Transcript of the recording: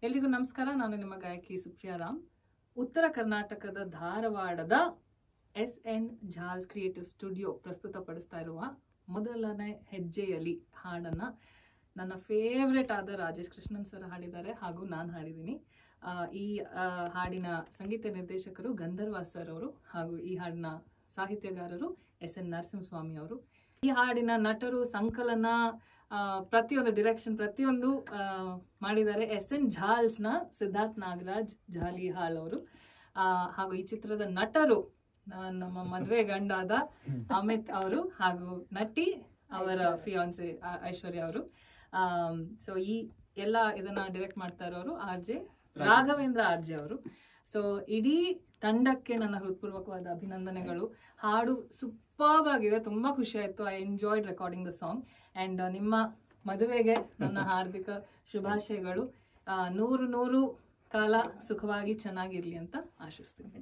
ಎಲ್ರಿಗೂ ನಮಸ್ಕಾರ ನಾನು ನಿಮ್ಮ ಗಾಯಕಿ ಸುಪ್ರಿಯಾ ರಾಮ್ ಉತ್ತರ ಕರ್ನಾಟಕದ ಧಾರವಾಡದ ಎಸ್ ಎನ್ ಜಾಲ್ಸ್ ಕ್ರಿಯೇಟಿವ್ ಸ್ಟುಡಿಯೋ ಪ್ರಸ್ತುತಪಡಿಸ್ತಾ ಇರುವ ಮೊದಲನೇ ಹೆಜ್ಜೆಯಲ್ಲಿ ಹಾಡನ್ನ ನನ್ನ ಫೇವ್ರೆಟ್ ಆದ ರಾಜೇಶ್ ಕೃಷ್ಣನ್ ಸರ್ ಹಾಡಿದ್ದಾರೆ ಹಾಗೂ ನಾನು ಹಾಡಿದ್ದೀನಿ ಆ, ಈ ಆ, ಹಾಡಿನ ಸಂಗೀತ ನಿರ್ದೇಶಕರು ಗಂಧರ್ವ ಸರ್ ಅವರು ಹಾಗೂ ಈ ಹಾಡಿನ ಸಾಹಿತ್ಯಗಾರರು ಎಸ್ ಎನ್ ನರಸಿಂಹಸ್ವಾಮಿ ಅವರು ಈ ಹಾಡಿನ ನಟರು ಸಂಕಲನ ಆ, ಪ್ರತಿಯೊಂದು ಡಿರೆಕ್ಷನ್ ಪ್ರತಿಯೊಂದು ಆ, ಮಾಡಿದ್ದಾರೆ ಎಸ್ ಎನ್ ಝಾಲ್ಸ್ನ ಸಿದ್ಧಾರ್ಥ್ ನಾಗರಾಜ್ ಜಾಲಿಹಾಳ್ ಅವರು ಆ, ಹಾಗೂ ಈ ಚಿತ್ರದ ನಟರು ಆ, ನಮ್ಮ ಮದುವೆ ಗಂಡಾದ ಅಮಿತ್ ಅವರು ಹಾಗೂ ನಟಿ ಅವರ ಫಿಯಾನ್ಸೆ ಐಶ್ವರ್ಯ ಅವರು ಸೊ ಈ ಎಲ್ಲ ಇದನ್ನ ಡೈರೆಕ್ಟ್ ಮಾಡ್ತಾ ಇರೋರು R J Raghavendra R J ಅವರು ಸೊ ಇಡೀ ತಂಡಕ್ಕೆ ನನ್ನ ಹೃತ್ಪೂರ್ವಕವಾದ ಅಭಿನಂದನೆಗಳು ಹಾಡು ಸೂಪರ್ಬ್ ಆಗಿದೆ ತುಂಬಾ ಖುಷಿ ಆಯ್ತು I enjoyed recording the song and ನಿಮ್ಮ ಮದುವೆಗೆ ನನ್ನ ಹಾರ್ದಿಕ ಶುಭಾಶಯಗಳು ಆ, ನೂರು ನೂರು ಕಾಲ ಸುಖವಾಗಿ ಚೆನ್ನಾಗಿರ್ಲಿ ಅಂತ ಆಶಿಸ್ತೀನಿ